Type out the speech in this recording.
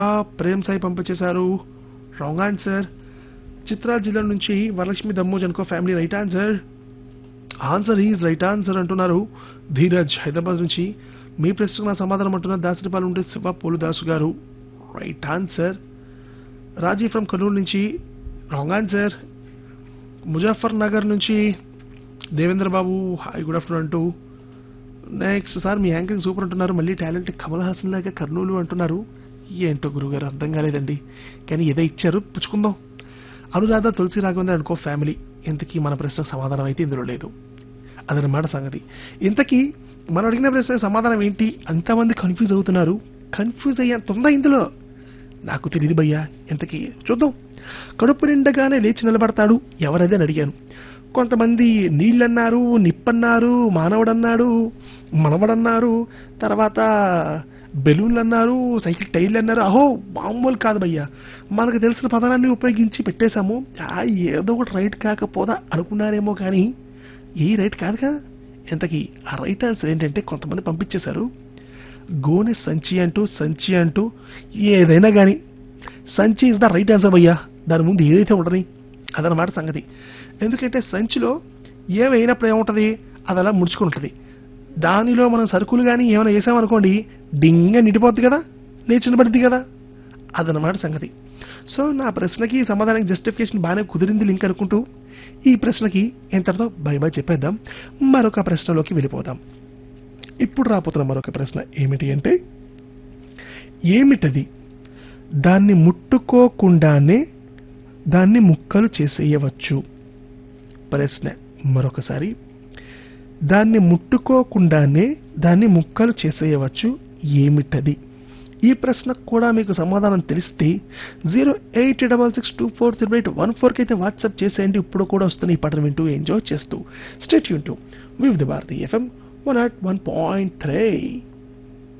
ప్రేమ్ సాయి పంపించేశారు wrong answer Chitra జిల్లా నుంచి వరలక్ష్మి దమ్మోజ్ అనుకో family right answer answer is right answer అంటున్నారు ధీరజ్ హైదరాబాద్ నుంచి మీ ప్రశ్నకు నా సమాధానం అంటున్నారు దాసరిపాలు ఉంటే Shiva Poludasu garu right answer Raji from Kurnool నుంచి రాంగ్ ఆన్సర్ ముజాఫర్ నగర్ నుంచి Devendra Babu hi good afternoon అంటూ నెక్స్ట్ సార్ మీ యాంకరింగ్ సూపర్ అంటున్నారు మళ్ళీ టాలెంట్ కమల్ హాసన్ లాగా కర్నూలు అంటున్నారు ఏంటో గురుగారు అర్థం కాలేదండి కానీ ఏదో ఇచ్చారు పుచ్చుకుందాం అనురాధ తులసి రాఘవేంద్ర అనుకో ఫ్యామిలీ ఇంతకీ మన ప్రశ్న సమాధానం అయితే ఇందులో లేదు అదనమాట సంగతి ఇంతకీ మనం అడిగిన ప్రశ్న సమాధానం ఏంటి అంతమంది కన్ఫ్యూజ్ అవుతున్నారు కన్ఫ్యూజ్ అయ్యేంత ఉందా ఇందులో నాకు తెలియదు భయ్యా ఇంతకీ చూద్దాం కడుపు నిండగానే లేచి నిలబడతాడు ఎవరదే అని అడిగాను కొంతమంది నీళ్ళన్నారు నిప్పన్నారు మానవుడన్నాడు మనవడన్నారు తర్వాత బెలూన్లు అన్నారు సైకిల్ టైర్లు అన్నారు అహో మామూలు కాదు భయ్యా మనకు తెలిసిన పదాలన్నీ ఉపయోగించి పెట్టేశాము ఆ, ఏదో ఒకటి రైట్ కాకపోదా అనుకున్నారేమో కానీ ఏ రైట్ కాదు కదా ఇంతకీ ఆ రైట్ ఆన్సర్ ఏంటంటే కొంతమంది పంపించేశారు గోనె సంచి అంటూ సంచి అంటూ ఏదైనా కానీ సంచి ఇస్ ద రైట్ ఆన్సర్ భయ్యా దాని ముందు ఏదైతే ఉండని అదనమాట సంగతి ఎందుకంటే సంచిలో ఏమైనప్పుడు ఏముంటది అది అలా ముడుచుకుని ఉంటుంది దానిలో మనం సరుకులు కానీ ఏమైనా వేసామనుకోండి డింగ నిండిపోద్ది కదా లేచి నిలబడిద్ది కదా అదనమాట సంగతి సో నా ప్రశ్నకి సమాధానానికి జస్టిఫికేషన్ బాగానే కుదిరింది లింక్ అనుకుంటూ ఈ ప్రశ్నకి ఎంతటితో బై బై చెప్పేద్దాం మరొక ప్రశ్నలోకి వెళ్ళిపోదాం ఇప్పుడు రాబోతున్న మరొక ప్రశ్న ఏమిటి అంటే ఏమిటది దాన్ని ముట్టుకోకుండానే దాన్ని ముక్కలు చేసేయవచ్చు ప్రశ్న మరొకసారి దాన్ని ముట్టుకోకుండానే దాన్ని ముక్కలు చేసేయవచ్చు ఏమిటది ఈ ప్రశ్నకు కూడా మీకు సమాధానం తెలిస్తే zero eight double six two four three eight one ఫోర్కి అయితే వాట్సాప్ చేసేయండి ఇప్పుడు కూడా వస్తున్న ఈ పాటను వింటూ ఎంజాయ్ చేస్తూ స్టేట్ యూన్ to Vividh Bharati FM one at one point three